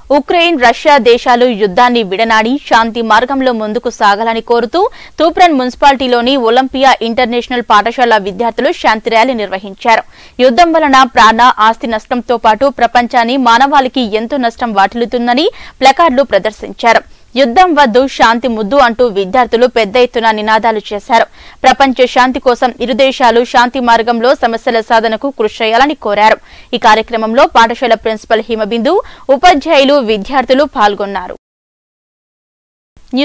Ukraine Russia దేశాలు యుద్ధాన్ని విడనాడి శాంతి మార్గంలో ముందుకు సాగాలని కోరుతూ తూప్రన్ మున్సిపాలిటీలోని ఒలింపియా ఇంటర్నేషనల్ పాఠశాల విద్యార్థులు శాంతి ర్యాలీ నిర్వహించారు యుద్ధం వలన ప్రాణ ఆస్తి నష్టంతో పాటు ప్రపంచాన్ని మానవాళికి ఎంతో నష్టం వాటిల్లుతుందని ప్లకార్డులు ప్రదర్శించారు యుద్ధం వద్దు శాంతి ముద్దు అంటూ విద్యార్థులు పెద్ద ఎత్తున నినాదాలు చేశారు ప్రపంచ శాంతి కోసం ఇరు దేశాలు శాంతి మార్గంలో సమస్యల సాధనకు కృషి చేయాలని కోరారు ఈ కార్యక్రమంలో పాఠశాల ప్రిన్సిపల్ హిమబిందు ఉపాధ్యాయులు విద్యార్థులు పాల్గొన్నారు